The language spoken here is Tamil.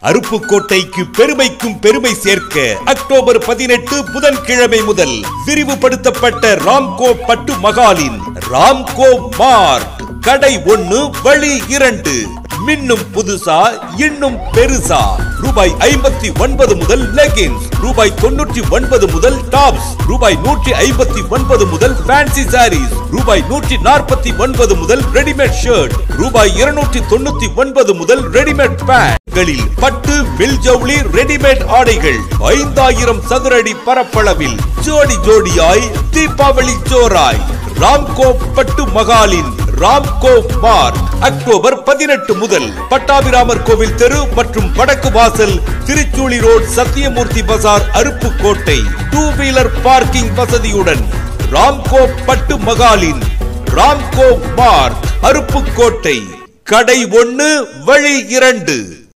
அருப்புக்கோட்டைக்கு பெருமைக்கும் பெருமை சேர்க்க அக்டோபர் பதினெட்டு புதன்கிழமை முதல் விரிவுபடுத்தப்பட்ட ராம்கோ பட்டு மகாலின் ராம்கோ மார்ட் கடை ஒன்னு வழி இரண்டு மின்னும் புதுசா இன்னும் பெருசா ரூபாய் ஐம்பத்தி ஒன்பது முதல் லெகின்ஸ் ரூபாய் தொண்ணூற்றி ஒன்பது முதல் டாப்ஸ் ரூபாய் நூற்றி ஐம்பத்தி ஒன்பது முதல் ஃபேன்சி சாரீஸ் ரூபாய் நூற்றி நாற்பத்தி ஒன்பது முதல் ரெடிமேட் ஷர்ட் ரூபாய் இருநூற்றி தொண்ணூத்தி ஒன்பது முதல் ரெடிமேட் பேண்ட்களில் பட்டு வில் ஜவுளி ரெடிமேட் ஆடைகள் ஐந்தாயிரம் சதுர அடி பரப்பளவில் ஜோடி ஜோடியாய் தீபாவளி ஜோராய் ராம்கோ பட்டு மகாலின் ராம்கோ மார்ட் அக்டோபர் பதினெட்டு முதல் பட்டாபிராமர் கோவில் தெரு மற்றும் வடக்கு வாசல் திருச்சூழி ரோட் சத்தியமூர்த்தி பசார் அருப்புக்கோட்டை டூ வீலர் பார்க்கிங் வசதியுடன் ராம்கோ பட்டு மகாலின் ராம்கோ மார்ட் அருப்புக்கோட்டை கடை ஒன்னு வழி இரண்டு